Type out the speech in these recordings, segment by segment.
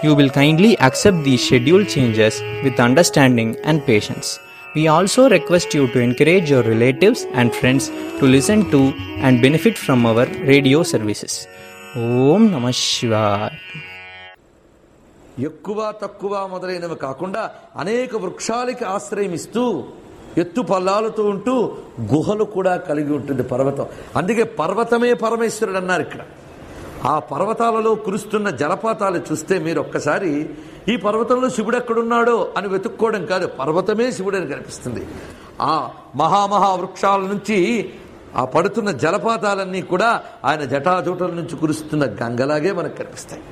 you will kindly accept these schedule changes with understanding and patience. We also request you to encourage your relatives and friends to listen to and benefit from our radio services. Om Namah Shivaya. ఎక్కువ తక్కువ మొదలైనవి కాకుండా అనేక వృక్షాలకి ఆశ్రయం ఇస్తూ ఎత్తు పల్లాలతో ఉంటూ గుహలు కూడా కలిగి ఉంటుంది పర్వతం అందుకే పర్వతమే పరమేశ్వరుడు అన్నారు ఇక్కడ ఆ పర్వతాలలో కురుస్తున్న జలపాతాలు చూస్తే మీరు ఒక్కసారి ఈ పర్వతంలో శివుడు ఎక్కడున్నాడో అని వెతుక్కోవడం కాదు పర్వతమే శివుడు అని కనిపిస్తుంది ఆ మహామహా వృక్షాల నుంచి ఆ పడుతున్న జలపాతాలన్నీ కూడా ఆయన జటాజూటల నుంచి కురుస్తున్న గంగలాగే మనకు కనిపిస్తాయి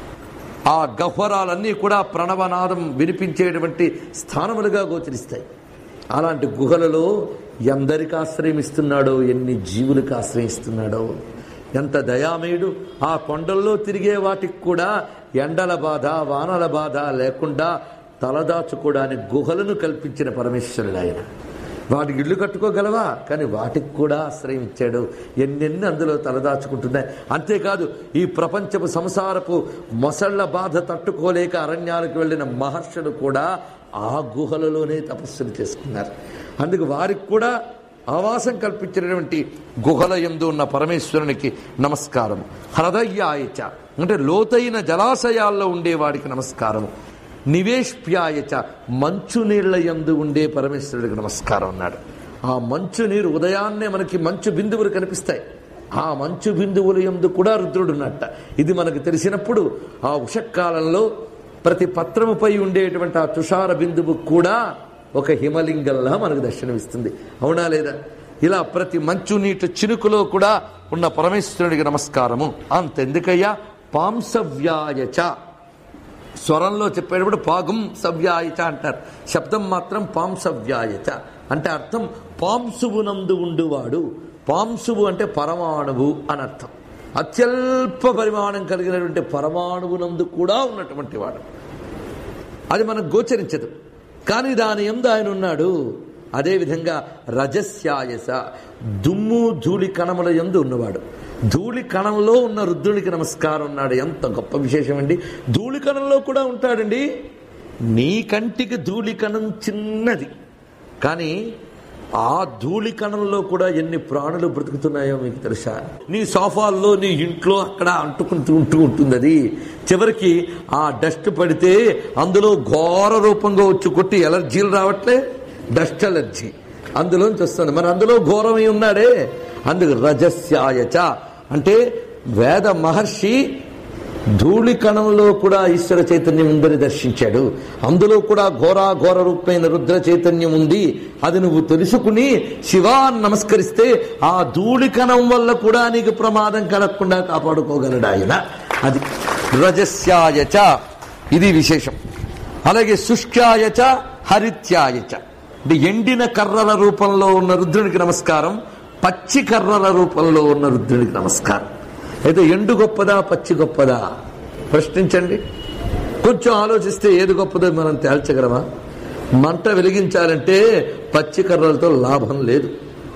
ఆ గహ్వరాలన్నీ కూడా ప్రణవనాదం వినిపించేటువంటి స్థానములుగా గోచరిస్తాయి అలాంటి గుహలలో ఎందరికి ఆశ్రయమిస్తున్నాడో ఎన్ని జీవులకు ఆశ్రయిస్తున్నాడో ఎంత దయామయుడు ఆ కొండల్లో తిరిగే వాటికి కూడా ఎండల బాధ వానల బాధ లేకుండా తలదాచుకోవడానికి గుహలను కల్పించిన పరమేశ్వరుడు ఆయన వాటికి ఇల్లు కట్టుకోగలవా కానీ వాటికి కూడా ఆశ్రయం ఇచ్చాడు ఎన్నెన్ని అందులో తలదాచుకుంటున్నాయి అంతేకాదు ఈ ప్రపంచపు సంసారపు మొసళ్ల బాధ తట్టుకోలేక అరణ్యాలకు వెళ్ళిన మహర్షులు కూడా ఆ గుహలలోనే తపస్సులు చేసుకున్నారు అందుకు వారికి కూడా ఆవాసం కల్పించినటువంటి గుహల ఎందు ఉన్న పరమేశ్వరునికి నమస్కారం హృదయాయచ అంటే లోతైన జలాశయాల్లో ఉండేవాడికి నమస్కారము నివేష్ప్యాయచ మంచు నీళ్ల యందు ఉండే పరమేశ్వరుడికి నమస్కారం అన్నాడు ఆ మంచు నీరు ఉదయాన్నే మనకి మంచు బిందువులు కనిపిస్తాయి ఆ మంచు బిందువుల యందు కూడా రుద్రుడు ఉన్నట్ట ఇది మనకు తెలిసినప్పుడు ఆ ఉషకాలంలో ప్రతి పత్రముపై ఉండేటువంటి ఆ తుషార బిందువు కూడా ఒక హిమలింగంలా మనకు దర్శనమిస్తుంది అవునా లేదా ఇలా ప్రతి మంచు నీటి చినుకులో కూడా ఉన్న పరమేశ్వరుడికి నమస్కారము అంతెందుకయ్యా పాంసవ్యాయచ స్వరంలో చెప్పేటప్పుడు పాగం సవ్యాయచ అంటారు శబ్దం మాత్రం పాంసవ్యాయచ అంటే అర్థం పాంసువునందు ఉండువాడు పాంసువు అంటే పరమాణువు అని అర్థం అత్యల్ప పరిమాణం కలిగినటువంటి పరమాణువునందు కూడా ఉన్నటువంటి వాడు అది మనకు గోచరించదు కానీ దాని ఎందు ఆయన ఉన్నాడు అదేవిధంగా రజస్యాయస దుమ్ము ధూళి కణముల ఎందు ఉన్నవాడు ధూళి కణంలో ఉన్న రుద్రునికి నమస్కారం ఉన్నాడు ఎంత గొప్ప విశేషం అండి ధూళి కణంలో కూడా ఉంటాడండి నీ కంటికి ధూళి కణం చిన్నది కానీ ఆ ధూళి కణంలో కూడా ఎన్ని ప్రాణులు బ్రతుకుతున్నాయో మీకు తెలుసా నీ సోఫాల్లో నీ ఇంట్లో అక్కడ అంటుకుంటూ ఉంటూ ఉంటుంది అది చివరికి ఆ డస్ట్ పడితే అందులో ఘోర రూపంగా వచ్చి కొట్టి ఎలర్జీలు రావట్లే డస్ట్ ఎలర్జీ అందులోంచి వస్తుంది మరి అందులో ఘోరమై ఉన్నాడే అందుకు రజస్యాయచ అంటే వేద మహర్షి ధూళి కణంలో కూడా ఈశ్వర చైతన్యం ఉందని దర్శించాడు అందులో కూడా ఘోరా ఘోర రూపమైన రుద్ర చైతన్యం ఉంది అది నువ్వు తెలుసుకుని శివాన్ని నమస్కరిస్తే ఆ ధూళి కణం వల్ల కూడా నీకు ప్రమాదం కలగకుండా కాపాడుకోగలడు ఆయన అది రజస్యాయచ ఇది విశేషం అలాగే శుష్కాయచ హరిత్యాయచ అంటే ఎండిన కర్రల రూపంలో ఉన్న రుద్రునికి నమస్కారం పచ్చి కర్రల రూపంలో ఉన్న రుద్రునికి నమస్కారం అయితే ఎండు గొప్పదా పచ్చి గొప్పదా ప్రశ్నించండి కొంచెం ఆలోచిస్తే ఏది గొప్పదో మనం తేల్చగలమా మంట వెలిగించాలంటే పచ్చి కర్రలతో లాభం లేదు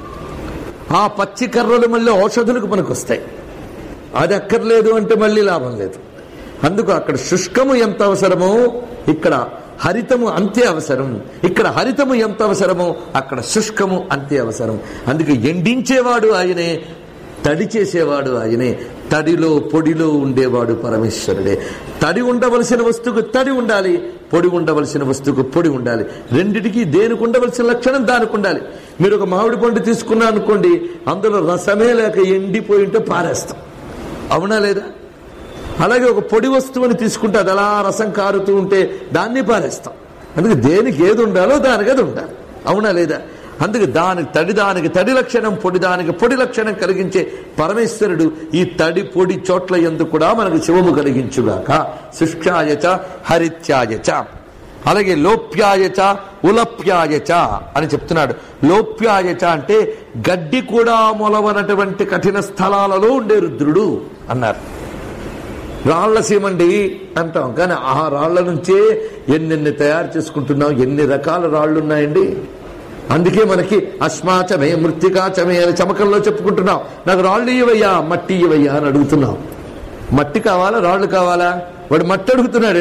ఆ పచ్చి కర్రలు మళ్ళీ ఔషధులకు మనకు వస్తాయి అది అక్కర్లేదు అంటే మళ్ళీ లాభం లేదు అందుకు అక్కడ శుష్కము ఎంత అవసరమో ఇక్కడ హరితము అంతే అవసరం ఇక్కడ హరితము ఎంత అవసరమో అక్కడ శుష్కము అంతే అవసరం అందుకే ఎండించేవాడు ఆయనే తడి చేసేవాడు ఆయనే తడిలో పొడిలో ఉండేవాడు పరమేశ్వరుడే తడి ఉండవలసిన వస్తువుకు తడి ఉండాలి పొడి ఉండవలసిన వస్తువుకు పొడి ఉండాలి రెండిటికి దేనికి ఉండవలసిన లక్షణం దానికి ఉండాలి మీరు ఒక మామిడి పండు తీసుకున్నా అనుకోండి అందులో రసమే లేక ఎండిపోయి ఉంటే పారేస్తాం అవునా లేదా అలాగే ఒక పొడి వస్తువుని తీసుకుంటే అది అలా రసం కారుతూ ఉంటే దాన్ని పారేస్తాం అందుకే దేనికి ఏది ఉండాలో దానికి అది ఉండాలి అవునా లేదా అందుకే దానికి తడి దానికి తడి లక్షణం పొడి దానికి పొడి లక్షణం కలిగించే పరమేశ్వరుడు ఈ తడి పొడి చోట్ల ఎందు కూడా మనకు శివము కలిగించుగాక శుష్కాయచ హరిత్యాయచ అలాగే లోప్యాయచ ఉలప్యాయచ అని చెప్తున్నాడు లోప్యాయచ అంటే గడ్డి కూడా మొలవనటువంటి కఠిన స్థలాలలో ఉండే రుద్రుడు అన్నారు రాళ్ల సీమండి అంటాం కానీ ఆ రాళ్ల నుంచే ఎన్నెన్ని తయారు చేసుకుంటున్నాం ఎన్ని రకాల రాళ్ళు ఉన్నాయండి అందుకే మనకి అశ్మాచమే మృతికాచమే అని చమకంలో చెప్పుకుంటున్నాం నాకు రాళ్ళు ఇవ్వయ్యా మట్టి ఇవ్వయ్యా అని అడుగుతున్నాం మట్టి కావాలా రాళ్ళు కావాలా వాడు మట్టి అడుగుతున్నాడు